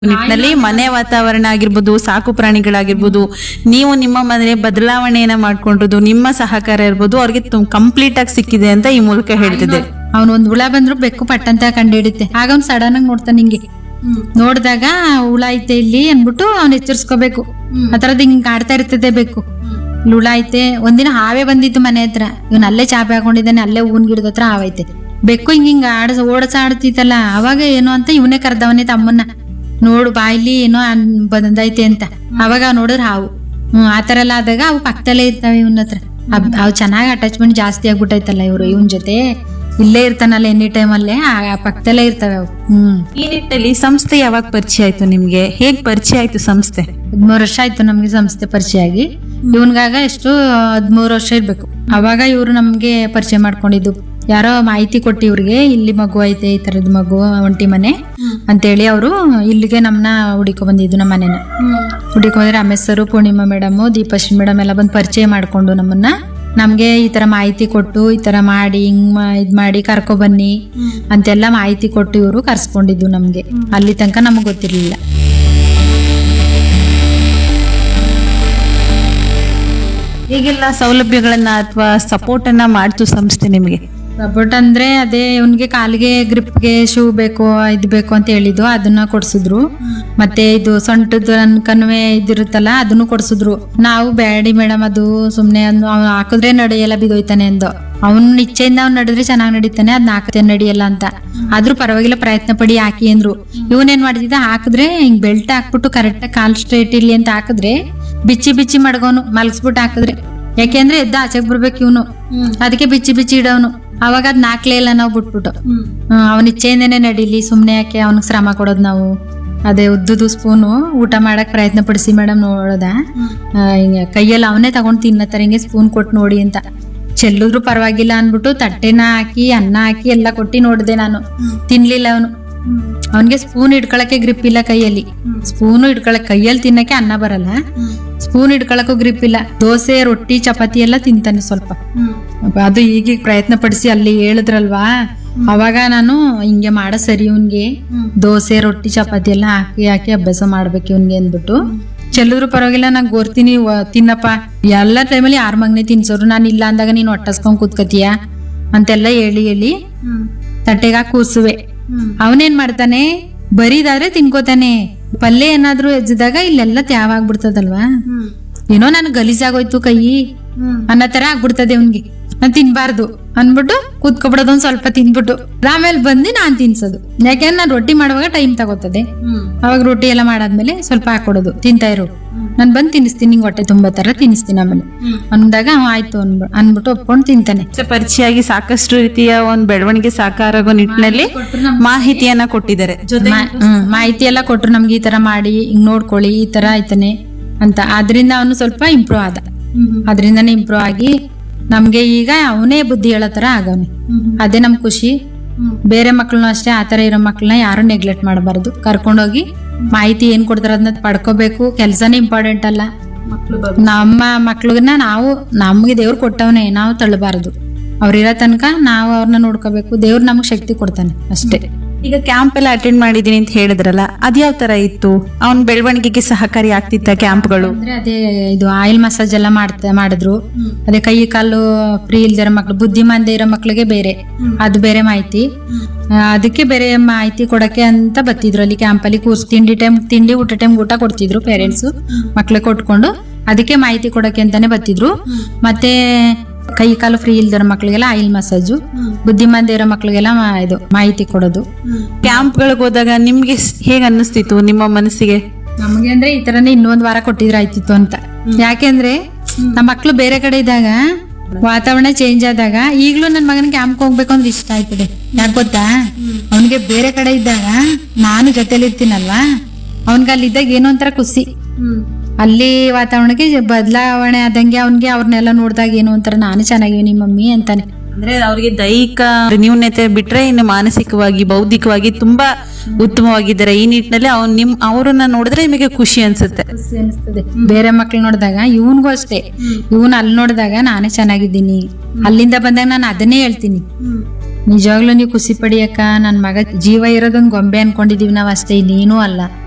ನಿಟ್ಟಿನಲ್ಲಿ ಮನೆ ವಾತಾವರಣ ಆಗಿರ್ಬೋದು ಸಾಕು ಪ್ರಾಣಿಗಳಾಗಿರ್ಬೋದು ನೀವು ನಿಮ್ಮ ಮನೆ ಬದಲಾವಣೆಯನ್ನ ಮಾಡ್ಕೊಂಡಿರೋದು ನಿಮ್ಮ ಸಹಕಾರ ಇರ್ಬೋದು ಅವ್ರಿಗೆ ಕಂಪ್ಲೀಟ್ ಆಗಿ ಸಿಕ್ಕಿದೆ ಅಂತ ಈ ಮೂಲಕ ಹೇಳ್ತಿದ್ದೆ ಅವ್ನ್ ಒಂದ್ ಹುಳ ಬಂದ್ರು ಬೆಕ್ಕು ಪಟ್ಟಂತ ಕಂಡಿಡಿತೆ ಆಗ ಅವ್ನ್ ಸಡನ್ ಆಗಿ ನೋಡ್ತಾನೆ ಹಿಂಗೆ ನೋಡಿದಾಗ ಹುಳ ಐತೆ ಇಲ್ಲಿ ಅನ್ಬಿಟ್ಟು ಅವ್ನ್ ಎಚ್ಚರಿಸ್ಕೋಬೇಕು ಅದ್ರದ್ದು ಹಿಂಗ್ ಆಡ್ತಾ ಇರ್ತದೆ ಬೆಕ್ಕು ಇಲ್ಲಿ ಹುಳ ಐತೆ ಒಂದಿನ ಹಾವೇ ಬಂದಿತ್ತು ಮನೆ ಹತ್ರ ಇವ್ನ ಅಲ್ಲೇ ಚಾಪೆ ಹಾಕೊಂಡಿದ್ದಾನೆ ಅಲ್ಲೇ ಹೂವಿನ ಗಿಡದ ಹತ್ರ ಹಾವೈತೆ ಬೆಕ್ಕು ಹಿಂಗ್ ಹಿಂಗ್ ಆಡ ಓಡಸಾಡ್ತಿತ್ತಲ್ಲ ಅವಾಗ ಏನೋ ಅಂತ ಇವನೇ ಕರ್ದವನೇ ತಮ್ಮನ್ನ ನೋಡು ಬಾಯ್ಲಿ ಏನೋ ಅನ್ ಬಂದೈತೆ ಅಂತ ಅವಾಗ ನೋಡಿದ್ರೆ ಹಾವು ಹ್ಮ್ ಆತರ ಎಲ್ಲ ಆದಾಗ ಅವು ಪಕ್ಕದಲ್ಲೇ ಇರ್ತಾವೆ ಇವನ ಹತ್ರ ಅಬ್- ಅವು ಚೆನ್ನಾಗಿ ಅಟ್ಯಾಚ್ಮೆಂಟ್ ಜಾಸ್ತಿ ಆಗ್ಬಿಟ್ಟೈತಲ್ಲ ಇವ್ರು ಇವನ್ ಜೊತೆ ಇಲ್ಲೇ ಇರ್ತಾನಲ್ಲ ಎನಿ ಟೈಮ್ ಅಲ್ಲೇ ಆ ಆ ಪಕ್ಕದಲ್ಲೇ ಇರ್ತವೆ ಅವು ಹ್ಮ್ ಈ ನಿಟ್ಟಿನಲ್ಲಿ ಸಂಸ್ಥೆ ಯಾವಾಗ ಪರಿಚಯ ಆಯ್ತು ನಿಮ್ಗೆ ಹೇಗ್ ಪರಿಚಯ ಆಯ್ತು ಸಂಸ್ಥೆ ಹದ್ಮೂರು ವರ್ಷ ಆಯ್ತು ನಮ್ಗೆ ಸಂಸ್ಥೆ ಪರಿಚಯ ಆಗಿ ಇವನ್ಗಾಗ ಎಷ್ಟು ಹದ್ಮೂರು ವರ್ಷ ಇರ್ಬೇಕು ಅವಾಗ ಇವ್ರು ನಮ್ಗೆ ಪರಿಚಯ ಮಾಡ್ಕೊಂಡಿದ್ದು ಯಾರೋ ಮಾಹಿತಿ ಕೊಟ್ಟು ಇವ್ರಿಗೆ ಇಲ್ಲಿ ಮಗು ಐತೆ ಈ ತರದ ಮಗು ಒಂಟಿ ಮನೆ ಅಂತೇಳಿ ಅವರು ಇಲ್ಲಿಗೆ ನಮ್ಮನ್ನ ಹುಡಿಕೊ ಬಂದಿದ್ದು ನಮ್ಮ ಮನೆನ ಹುಡುಕಿ ಬಂದ್ರೆ Ramesh sir Poornima madam Deepashree madam ಎಲ್ಲ ಬಂದು ಪರಿಚಯ ಮಾಡ್ಕೊಂಡು ನಮ್ಮನ್ನ ನಮ್ಗೆ ಈ ತರ ಮಾಹಿತಿ ಕೊಟ್ಟು ಈ ತರ ಮಾಡಿ ಹಿಂಗ್ ಮಾ- ಇದ್ ಮಾಡಿ ಕರ್ಕೊ ಬನ್ನಿ ಅಂತೆಲ್ಲ ಮಾಹಿತಿ ಕೊಟ್ಟು ಇವರು ಕರ್ಸ್ಕೊಂಡಿದ್ದು ನಮ್ಗೆ ಅಲ್ಲಿ ತನಕ ನಮಗ್ ಗೊತ್ತಿರ್ಲಿಲ್ಲ ಹೇಗೆಲ್ಲ ಸೌಲಭ್ಯಗಳನ್ನ ಅಥವಾ ಸಪೋರ್ಟ್ ಅನ್ನ ಮಾಡ್ತು ಸಂಸ್ಥೆ ನಿಮಗೆ ಸಪೋರ್ಟ್ ಅಂದ್ರೆ ಅದೇ ಇವನ್ಗೆ ಕಾಲಿಗೆ ಗ್ರಿಪ್ಗೆ ಶೂ ಬೇಕು ಇದ್ ಬೇಕು ಅಂತ ಹೇಳಿದ್ದು ಅದನ್ನ ಕೊಡ್ಸಿದ್ರು ಮತ್ತೆ ಇದು ಸೊಂಟದ ಕನ್ವೆ ಇದಿರುತ್ತಲ್ಲ ಅದನ್ನು ಕೊಡ್ಸಿದ್ರು ನಾವು ಬ್ಯಾಡಿ ಮೇಡಮ್ ಅದು ಸುಮ್ನೆ ಅದ್ನ ಅವ್ನು ಹಾಕಿದ್ರೆ ನಡೆಯಲ್ಲ ಬಿದೋಯ್ತಾನೆ ಅಂದು ಅವ್ನ ಇಚ್ಛೆಯಿಂದ ಅವ್ನು ನಡೆದ್ರೆ ಚೆನ್ನಾಗಿ ನಡೀತಾನೆ ಅದ್ನ ಹಾಕತೆ ನಡೆಯಲ್ಲ ಅಂತ ಆದ್ರೂ ಪರವಾಗಿಲ್ಲ ಪ್ರಯತ್ನ ಪಡಿ ಹಾಕಿ ಅಂದ್ರು ಇವನೇನ್ ಮಾಡ್ತಿದ್ದ ಹಾಕಿದ್ರೆ ಹಿಂಗ್ ಬೆಲ್ಟ್ ಹಾಕ್ಬಿಟ್ಟು ಕರೆಕ್ಟ್ ಕಾಲ್ ಸ್ಟ್ರೇಟ್ ಇರ್ಲಿ ಅಂತ ಹಾಕಿದ್ರೆ ಬಿಚ್ಚಿ ಬಿಚ್ಚಿ ಮಡ್ಗೋನು ಮಲಗಿಸ್ಬಿಟ್ಟು ಹಾಕಿದ್ರೆ ಯಾಕೆಂದ್ರೆ ಎದ್ದ ಆಚೆಗೆ ಬರ್ಬೇಕು ಇವನು ಅದಕ್ಕೆ ಬಿಚ್ಚಿ ಬಿಚ್ಚಿ ಇಡೋನು ಅವಾಗ ಅದ್ ನಾಕ್ಲೇ ಇಲ್ಲ ನಾವು ಬಿಟ್ಬಿಟ್ಟು ಅವನ ಇಚ್ಛೆಯಿಂದನೇ ನಡೀಲಿ ಸುಮ್ನೆ ಯಾಕೆ ಅವನಿಗೆ ಶ್ರಮ ಕೊಡೋದು ನಾವು ಅದೇ ಉದ್ದುದು ಸ್ಪೂನು ಊಟ ಮಾಡಕ್ ಪ್ರಯತ್ನ ಪಡಿಸಿ ಮೇಡಮ್ ನೋಡೋದ ಆ, ಹಿಂಗೆ ಕೈಯಲ್ಲಿ ಅವನೇ ತಗೊಂಡ್ ತಿನ್ನತ್ತಾರೆ ಹಿಂಗೆ ಸ್ಪೂನ್ ಕೊಟ್ಟು ನೋಡಿ ಅಂತ ಚೆಲ್ಲಿದ್ರು ಪರವಾಗಿಲ್ಲ ಅನ್ಬಿಟ್ಟು ತಟ್ಟೆನ ಹಾಕಿ ಅನ್ನ ಹಾಕಿ ಎಲ್ಲ ಕೊಟ್ಟಿ ನೋಡಿದೆ ನಾನು ತಿನ್ಲಿಲ್ಲ ಅವನು ಅವನ್ಗೆ ಸ್ಪೂನ್ ಇಟ್ಕೊಳಕ್ಕೆ ಗ್ರಿಪ್ ಇಲ್ಲ ಕೈಯಲ್ಲಿ ಸ್ಪೂನು ಇಟ್ಕೊಳಕ್ ಕೈಯಲ್ಲಿ ತಿನ್ನಕ್ಕೆ ಅನ್ನ ಬರಲ್ಲ ಸ್ಪೂನ್ ಇಟ್ಕೊಳಕ್ಕೂ ಗ್ರಿಪ್ ಇಲ್ಲ ದೋಸೆ ರೊಟ್ಟಿ ಚಪಾತಿ ಎಲ್ಲ ತಿಂತಾನೆ ಸ್ವಲ್ಪ ಅಪ್ಪ, ಅದು ಈಗೀಗ ಪ್ರಯತ್ನ ಪಡಿಸಿ ಅಲ್ಲಿ ಹೇಳಿದ್ರಲ್ವಾ ಅವಾಗ ನಾನು ಹಿಂಗೆ ಮಾಡ ಸರಿ ಇವನ್ಗೆ ದೋಸೆ ರೊಟ್ಟಿ ಚಪಾತಿ ಎಲ್ಲ ಹಾಕಿ ಹಾಕಿ ಅಭ್ಯಾಸ ಮಾಡ್ಬೇಕು ಇವನ್ಗೆ ಅಂದ್ಬಿಟ್ಟು ಚೆಲ್ಲಿದ್ರು ಪರವಾಗಿಲ್ಲ ನಾನು ಗೋರ್ತೀನಿ ವ- ತಿನ್ನಪ್ಪ ಎಲ್ಲ ಟೈಮಲ್ಲಿ ಯಾರ ಮಗನೇ ತಿನ್ಸೋರು ನಾನು ಇಲ್ಲ ಅಂದಾಗ ನೀನು ಹೊಟ್ಟಸ್ಕೊಂಡ್ ಕೂತ್ಕತೀಯ ಅಂತೆಲ್ಲ ಹೇಳಿ ಹೇಳಿ ತಟ್ಟೆಗ ಕೂಸುವೆ ಅವನೇನ್ ಮಾಡ್ತಾನೆ ಬರೀದಾದ್ರೆ ತಿನ್ಕೋತಾನೆ ಪಲ್ಯ ಏನಾದ್ರೂ ಎಜ್ಜಿದಾಗ ಇಲ್ಲೆಲ್ಲ ತ್ಯಾವ ಆಗ್ಬಿಡ್ತದಲ್ವಾ ಏನೋ ನಾನು ಗಲೀಜಾಗೋಯ್ತು ಕೈ ಅನ್ನೋ ತರ ಆಗ್ಬಿಡ್ತದೆ ಅವ್ನಿಗೆ ನಾನ್ ತಿನ್ಬಾರ್ದು ಅನ್ಬಿಟ್ಟು ಕೂತ್ಕೊಬಿಡೋದು ಒಂದ್ ಸ್ವಲ್ಪ ತಿನ್ಬಿಟ್ಟು ಆಮೇಲೆ ಬಂದು ನಾನ್ ತಿನ್ಸೋದು ಯಾಕೆಂದ್ರೆ ನಾನು ರೊಟ್ಟಿ ಮಾಡುವಾಗ ಟೈಮ್ ತಗೋತದೆ ಅವಾಗ ರೊಟ್ಟಿ ಎಲ್ಲ ಮಾಡಾದ್ಮೇಲೆ ಸ್ವಲ್ಪ ಹಾಕೊಡೋದು ತಿಂತಾ ಇರು ನಾನ್ ಬಂದ್ ತಿನ್ನಿಸ್ತೀನಿ ನಿಂಗೆ ಹೊಟ್ಟೆ ತುಂಬಾ ತರ ತಿನ್ನಿಸ್ತೀನಿ ಆಮೇಲೆ ಅಂದಾಗ ಅವ ಆಯ್ತು ಅನ್ಬ ಅನ್ಬಿಟ್ಟು ಒಪ್ಕೊಂಡು ತಿಂತಾನೆ ಸಂಸ್ಥೆ ಪರಿಚಯ ಆಗಿ ಸಾಕಷ್ಟು ರೀತಿಯ ಒಂದು ಬೆಳವಣಿಗೆ ಸಾಕಾರ ಆಗೋ ನಿಟ್ಟಿನಲ್ಲಿ ಮಾಹಿತಿಯನ್ನ ಕೊಟ್ಟಿದ್ದಾರೆ ಮಾ- ಹ್ಮ್, ಮಾಹಿತಿ ಎಲ್ಲ ಕೊಟ್ರು ನಮ್ಗೆ ಈ ತರ ಮಾಡಿ ಹಿಂಗ್ ನೋಡ್ಕೊಳ್ಳಿ ಈ ತರ ಆಯ್ತಾನೆ ಅಂತ ಅದ್ರಿಂದ ಅವನು ಸ್ವಲ್ಪ ಇಂಪ್ರೂವ್ ಆದ ಅದ್ರಿಂದನೇ ಇಂಪ್ರೂವ್ ಆಗಿ ನಮ್ಗೆ ಈಗ ಅವನೇ ಬುದ್ಧಿ ಹೇಳೋ ತರ ಆಗವನೆ ಅದೇ ನಮ್ ಖುಷಿ ಬೇರೆ ಮಕ್ಳನ್ನು ಅಷ್ಟೇ ಆತರ ಇರೋ ಮಕ್ಳನ್ನ ಯಾರು ನೆಗ್ಲೆಕ್ಟ್ ಮಾಡಬಾರ್ದು ಕರ್ಕೊಂಡೋಗಿ ಮಾಹಿತಿ ಏನ್ ಕೊಡ್ತಾರ ಅದನ್ನ ಪಡ್ಕೋಬೇಕು ಕೆಲ್ಸನೇ ಇಂಪಾರ್ಟೆಂಟ್ ಅಲ್ಲ ನಮ್ಮ ಮಕ್ಳಿಗನ್ನ ನಾವು ನಮ್ಗೆ ದೇವ್ರು ಕೊಟ್ಟವನೇ ನಾವು ತಳ್ಳಬಾರದು ಅವ್ರಿರೋ ತನಕ ನಾವು ಅವ್ರನ್ನ ನೋಡ್ಕೋಬೇಕು ದೇವ್ರು ನಮ್ಗೆ ಶಕ್ತಿ ಕೊಡ್ತಾನೆ ಅಷ್ಟೇ ಈಗ ಕ್ಯಾಂಪ್ ಎಲ್ಲ ಅಟೆಂಡ್ ಮಾಡಿದೀನಿ ಅಂತ ಹೇಳಿದ್ರಲ್ಲ ಅದ್ಯಾವ ತರ ಇತ್ತು ಅವನ ಬೆಳವಣಿಗೆಗೆ ಸಹಕಾರಿ ಆಗ್ತಿತ್ತ ಕ್ಯಾಂಪ್ಗಳು ಅಂದ್ರೆ ಅದೇ ಇದು ಆಯಿಲ್ ಮಸಾಜ್ ಎಲ್ಲ ಮಾಡ್ತಾ ಮಾಡಿದ್ರು ಅದೇ ಕೈ ಕಾಲು ಫ್ರೀ ಇಲ್ದಿರೋ ಮಕ್ಳು ಬುದ್ಧಿಮಾಂದ ಇರೋ ಮಕ್ಳಿಗೆ ಬೇರೆ ಅದು ಬೇರೆ ಮಾಹಿತಿ ಆ, ಅದಕ್ಕೆ ಬೇರೆ ಮಾಹಿತಿ ಕೊಡಕ್ಕೆ ಅಂತ ಬತ್ತಿದ್ರು ಅಲ್ಲಿ ಕ್ಯಾಂಪಲ್ಲಿ ಕೂರ್ಸ್ ತಿಂಡಿ ಟೈಮ್ ತಿಂಡಿ ಊಟ ಟೈಮ್ ಊಟ ಕೊಡ್ತಿದ್ರು ಪೇರೆಂಟ್ಸ್ ಮಕ್ಳಿಗೆ ಕೊಟ್ಕೊಂಡು ಅದಕ್ಕೆ ಮಾಹಿತಿ ಕೊಡಕ್ಕೆ ಅಂತಾನೆ ಬತ್ತಿದ್ರು ಮತ್ತೆ ಕೈ ಕಾಲು ಫ್ರೀ ಇಲ್ದಿರೋ ಮಕ್ಳಿಗೆಲ್ಲ ಆಯಿಲ್ ಮಸಾಜು ಬುದ್ಧಿಮಾಂದ ಇರೋ ಮಕ್ಳಿಗೆಲ್ಲ ಮಾ- ಇದು ಮಾಹಿತಿ ಕೊಡೋದು ಕ್ಯಾಂಪ್ಗಳಿಗೆ ಹೋದಾಗ ನಿಮ್ಗೆ ಸ್- ಹೇಗ್ ಅನ್ನಿಸ್ತಿತ್ತು ನಿಮ್ಮ ಮನಸ್ಸಿಗೆ ನಮಗೆ ಅಂದ್ರೆ ಈ ತರನೇ ಇನ್ನೊಂದ್ ವಾರ ಕೊಟ್ಟಿದ್ರೆ ಆಯ್ತಿತ್ತು ಅಂತ ಯಾಕೆಂದ್ರೆ ನಮ್ಮ ಮಕ್ಳು ಬೇರೆ ಕಡೆ ಇದ್ದಾಗ ವಾತಾವರಣ ಚೇಂಜ್ ಆದಾಗ ಈಗ್ಲೂ ನನ್ ಮಗನ ಕ್ಯಾಂಪ್ ಹೋಗ್ಬೇಕು ಅಂದ್ರೆ ಇಷ್ಟ ಆಯ್ತದೆ ಯಾಕೆ ಗೊತ್ತಾ ಅವನಿಗೆ ಬೇರೆ ಕಡೆ ಇದ್ದಾಗ ನಾನು ಜೊತೆಲಿ ಇರ್ತೀನಲ್ವಾ ಅವನ್ಗೆ ಅಲ್ಲಿದ್ದಾಗ ಏನೋ ಒಂಥರ ಖುಷಿ ಅಲ್ಲಿ ವಾತಾವರಣಕ್ಕೆ ಬದಲಾವಣೆ ಆದಂಗೆ ಅವನ್ಗೆ ಅವ್ರನ್ನೆಲ್ಲ ನೋಡಿದಾಗ ಏನೋ ಒಂಥರ ನಾನು ಚೆನ್ನಾಗಿವ್ನಿ ಮಮ್ಮಿ ಅಂತಾನೆ ಅಂದ್ರೆ ಅವರಿಗೆ ದೈಹಿಕ ನ್ಯೂನ್ಯತೆ ಬಿಟ್ರೆ ಇನ್ನು ಮಾನಸಿಕವಾಗಿ ಬೌದ್ಧಿಕವಾಗಿ ತುಂಬಾ ಉತ್ತಮವಾಗಿದ್ದಾರೆ ಈ ನಿಟ್ಟಿನಲ್ಲಿ ಅವ್ನ್ ನಿಮ್ ಅವ್ರನ್ನ ನೋಡಿದ್ರೆ ನಿಮಗೆ ಖುಷಿ ಅನ್ಸುತ್ತೆ ಖುಷಿ ಅನಿಸ್ತದೆ ಬೇರೆ ಮಕ್ಳು ನೋಡಿದಾಗ ಇವನ್ಗೂ ಅಷ್ಟೇ ಇವನ್ ಅಲ್ಲಿ ನೋಡಿದಾಗ ನಾನೇ ಚೆನ್ನಾಗಿದ್ದೀನಿ ಅಲ್ಲಿಂದ ಬಂದಾಗ ನಾನು ಅದನ್ನೇ ಹೇಳ್ತೀನಿ ನಿಜವಾಗ್ಲೂ ನೀವು ಖುಷಿ ಪಡಿಯಕ್ಕ ನನ್ ಮಗ ಜೀವ ಇರೋದೊಂದು ಗೊಂಬೆ ಅನ್ಕೊಂಡಿದೀವಿ ನಾವ್ ಅಷ್ಟೇ ಇನ್ನೇನೂ ಅಲ್ಲ